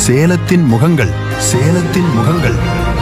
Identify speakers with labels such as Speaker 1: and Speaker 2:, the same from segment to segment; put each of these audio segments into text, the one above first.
Speaker 1: சேலத்தின் முகங்கள் சேலத்தின் முகங்கள்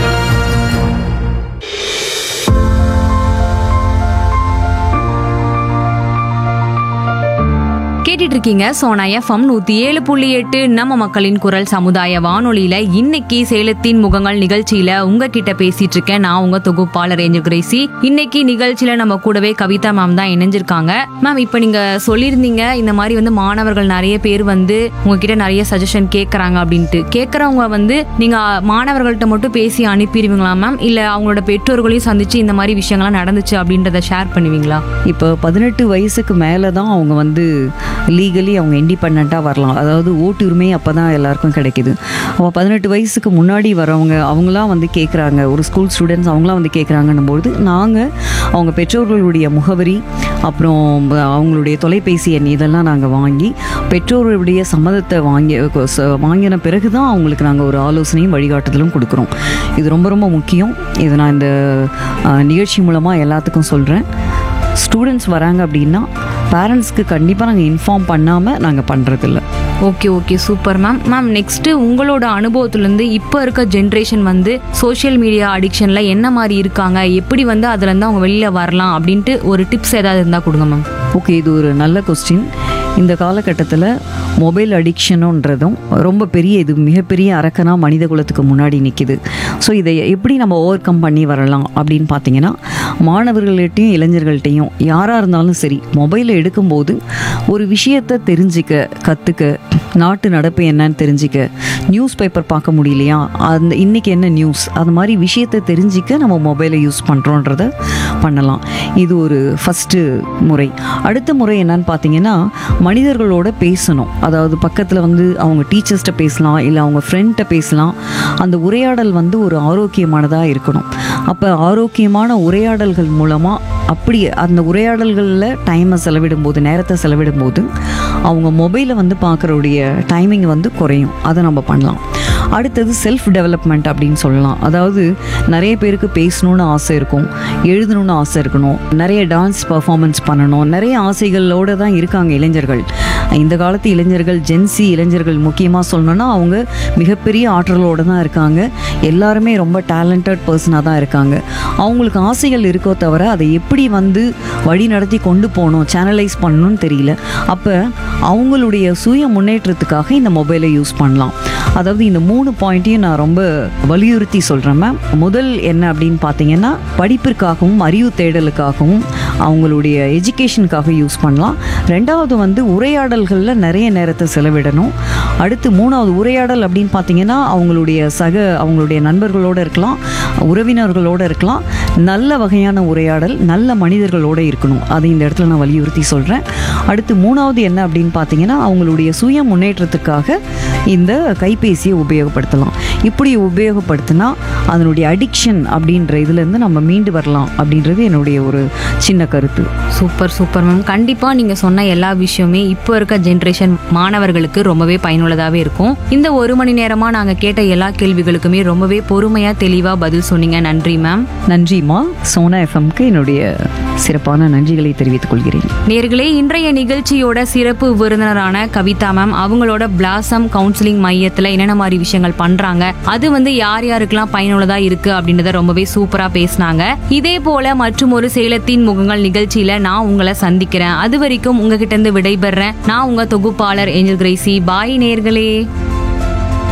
Speaker 2: கேட்டுட்டு இருக்கீங்க சோனா எஃப்எம் நூத்தி ஏழு புள்ளி எட்டு நம்ம மக்களின் குரல் சமுதாய வானொலியில இன்னைக்கு சேலத்தின் முகங்கள் நிகழ்ச்சியில உங்ககிட்ட பேசிட்டு இருக்கேன் நான் உங்க தொகுப்பாளர் ஏஞ்சல் கிரேசி இன்னைக்கு நிகழ்ச்சியில நம்ம கூடவே கவிதா மேம் தான் இணைஞ்சிருக்காங்க மேம் இப்போ நீங்க சொல்லியிருந்தீங்க இந்த மாதிரி வந்து மாணவர்கள் நிறைய பேர் வந்து உங்ககிட்ட நிறைய சஜஷன் கேட்கறாங்க அப்படின்ட்டு கேட்கறவங்க வந்து நீங்க மாணவர்கள்ட்ட மட்டும் பேசி அனுப்பிடுவீங்களா மேம் இல்ல அவங்களோட பெற்றோர்களையும் சந்திச்சு இந்த மாதிரி விஷயங்கள்லாம் நடந்துச்சு அப்படின்றத ஷேர் பண்ணுவீங்களா
Speaker 3: இப்போ பதினெட்டு வயசுக்கு மேலே தான் அவங்க வந்து லீகலி அவங்க இண்டிபெண்ட்டாக வரலாம் அதாவது ஓட்டுரிமை அப்போ தான் எல்லாருக்கும் கிடைக்குது அப்போ பதினெட்டு வயசுக்கு முன்னாடி வரவங்க அவங்களாம் வந்து கேட்குறாங்க ஒரு ஸ்கூல் ஸ்டூடெண்ட்ஸ் அவங்களாம் வந்து கேட்குறாங்கன்னும்போது நாங்கள் அவங்க பெற்றோர்களுடைய முகவரி அப்புறம் அவங்களுடைய தொலைபேசி எண் இதெல்லாம் நாங்கள் வாங்கி பெற்றோர்களுடைய சம்மதத்தை வாங்கி ச- வாங்கின பிறகு தான் அவங்களுக்கு நாங்கள் ஒரு ஆலோசனையும் வழிகாட்டுதலும் கொடுக்குறோம் இது ரொம்ப ரொம்ப முக்கியம் இது நான் இந்த அஹ், நிகழ்ச்சி மூலமாக எல்லாத்துக்கும் சொல்கிறேன் ஸ்டூடெண்ட்ஸ் வராங்க அப்படின்னா பேரண்ட்ஸ்க்கு கண்டிப்பாக நாங்கள் இன்ஃபார்ம் பண்ணாமல் நாங்கள் பண்ணுறதில்ல
Speaker 2: okay okay super ma'am ma'am next உங்களோட அனுபவத்திலேருந்து இப்போ இருக்க ஜென்ரேஷன் வந்து சோஷியல் மீடியா அடிக்ஷன்ல என்ன மாதிரி இருக்காங்க எப்படி வந்து அதுல இருந்து அவங்க வெளியில வரலாம் அப்படின்ட்டு ஒரு டிப்ஸ் ஏதாவது இருந்தா கொடுங்க மேம்
Speaker 3: ஓகே இது ஒரு நல்ல கொஸ்டின் இந்த காலகட்டத்தில் மொபைல் அடிக்ஷனுன்றதும் ரொம்ப பெரிய இது மிகப்பெரிய அரக்கனா மனித குலத்துக்கு முன்னாடி நிற்கிது ஸோ இதை எப்படி நம்ம ஓவர் கம் பண்ணி வரலாம் அப்படின்னு பார்த்தீங்கன்னா மாணவர்கள்ட்டையும் இளைஞர்கள்ட்டையும் யாராக இருந்தாலும் சரி மொபைலை எடுக்கும்போது ஒரு விஷயத்தை தெரிஞ்சிக்க கற்றுக்க நாட்டு நடப்பு என்னன்னு தெரிஞ்சிக்க நியூஸ் பேப்பர் பார்க்க முடியலையா அந்த இன்னைக்கு என்ன நியூஸ் அது மாதிரி விஷயத்தை தெரிஞ்சிக்க நம்ம மொபைலை யூஸ் பண்ணுறோன்றத பண்ணலாம் இது ஒரு ஃபஸ்ட்டு முறை அடுத்த முறை என்னன்னு பார்த்தீங்கன்னா மனிதர்களோட பேசணும் அதாவது பக்கத்தில் வந்து அவங்க டீச்சர்ஸ்கிட்ட பேசலாம் இல்லை அவங்க ஃப்ரெண்ட்ட பேசலாம் அந்த உரையாடல் வந்து ஒரு ஆரோக்கியமானதாக இருக்கணும் அப்போ ஆரோக்கியமான உரையாடல்கள் மூலமாக அப்படி அந்த உரையாடல்களில் டைமை செலவிடும் போது நேரத்தை செலவிடும் போது அவங்க மொபைலை வந்து பார்க்குறவுடைய டைமிங் வந்து குறையும் அதை நம்ம பண்ணலாம் அடுத்தது செல்ஃப் டெவலப்மெண்ட் அப்படின்னு சொல்லலாம் அதாவது நிறைய பேருக்கு பேசணும்னு ஆசை இருக்கும் எழுதணும்னு ஆசை இருக்கணும் நிறைய டான்ஸ் பர்ஃபார்மன்ஸ் பண்ணணும் நிறைய ஆசைகளோடு தான் இருக்காங்க இளைஞர்கள் இந்த காலத்து இளைஞர்கள் ஜென்சி இளைஞர்கள் முக்கியமாக சொல்லணும்னா அவங்க மிகப்பெரிய ஆற்றலோடு தான் இருக்காங்க எல்லாருமே ரொம்ப டேலண்டட் பர்சனாக தான் இருக்காங்க அவங்களுக்கு ஆசைகள் இருக்கோ தவிர அதை எப்படி வந்து வழி நடத்தி கொண்டு போகணும் சேனலைஸ் பண்ணணும்னு தெரியல அப்போ அவங்களுடைய சுய முன்னேற்றத்துக்காக இந்த மொபைலை யூஸ் பண்ணலாம் அதாவது இந்த மூணு பாயிண்ட்டையும் நான் ரொம்ப வலியுறுத்தி சொல்கிறேன் மேம் முதல் என்ன அப்படின்னு பார்த்தீங்கன்னா படிப்பிற்காகவும் அறிவு தேடலுக்காகவும் அவங்களுடைய எஜுகேஷனுக்காக யூஸ் பண்ணலாம் ரெண்டாவது வந்து உரையாடல்களில் நிறைய நேரத்தை செலவிடணும் அடுத்து மூணாவது உரையாடல் அப்படின்னு பார்த்தீங்கன்னா அவங்களுடைய சக அவங்களுடைய நண்பர்களோடு இருக்கலாம் உறவினர்களோடு இருக்கலாம் நல்ல வகையான உரையாடல் நல்ல மனிதர்களோடு இருக்கணும் அதை இந்த இடத்துல நான் வலியுறுத்தி சொல்கிறேன் அடுத்து மூணாவது என்ன அப்படின்னு பார்த்தீங்கன்னா அவங்களுடைய சுய முன்னேற்றத்துக்காக இந்த கைபேசியை உபயோகப்படுத்தலாம் இப்படி உபயோகப்படுத்தினா அதனுடைய அடிக்ஷன் அப்படின்ற இதுலேருந்து நம்ம மீண்டு வரலாம் அப்படின்றது என்னுடைய ஒரு சின்ன கருத்து
Speaker 2: சூப்பர் சூப்பர் மேம் கண்டிப்பா நீங்க சொன்ன எல்லா விஷயமே இப்போ இருக்க ஜென்ரேஷன் மாணவர்களுக்கு ரொம்பவே பயனுள்ளதாவே இருக்கும் இந்த ஒரு மணி நேரமா நாங்க கேட்ட எல்லா கேள்விகளுக்குமே ரொம்பவே பொறுமையா தெளிவா பதில் சொன்னீங்க நன்றி மேம்
Speaker 3: நன்றிம்மா சோனா எஃப்எம்க்கு என்னுடைய சிறப்பான நன்றிகளை தெரிவித்துக் கொள்கிறேன்
Speaker 2: நேர்களே இன்றைய நிகழ்ச்சியோட சிறப்பு விருந்தினரான கவிதா மேம் அவங்களோட பிளாசம் கவுன்சிலிங் மையத்துல என்னென்ன மாதிரி விஷயங்கள் பண்றாங்க அது வந்து யார் யாருக்கெல்லாம் பயனுள்ளதா இருக்கு அப்படின்றத ரொம்பவே சூப்பரா பேசினாங்க இதே போல மற்றும் ஒரு சேலத்தின் முகங்கள் நிகழ்ச்சியில நான் உங்களை சந்திக்கிறேன் அது வரைக்கும் உங்ககிட்ட இருந்து விடைபெறேன் நான் உங்க தொகுப்பாளர் ஏஞ்சல் கிரேசி பாய் நேர்களே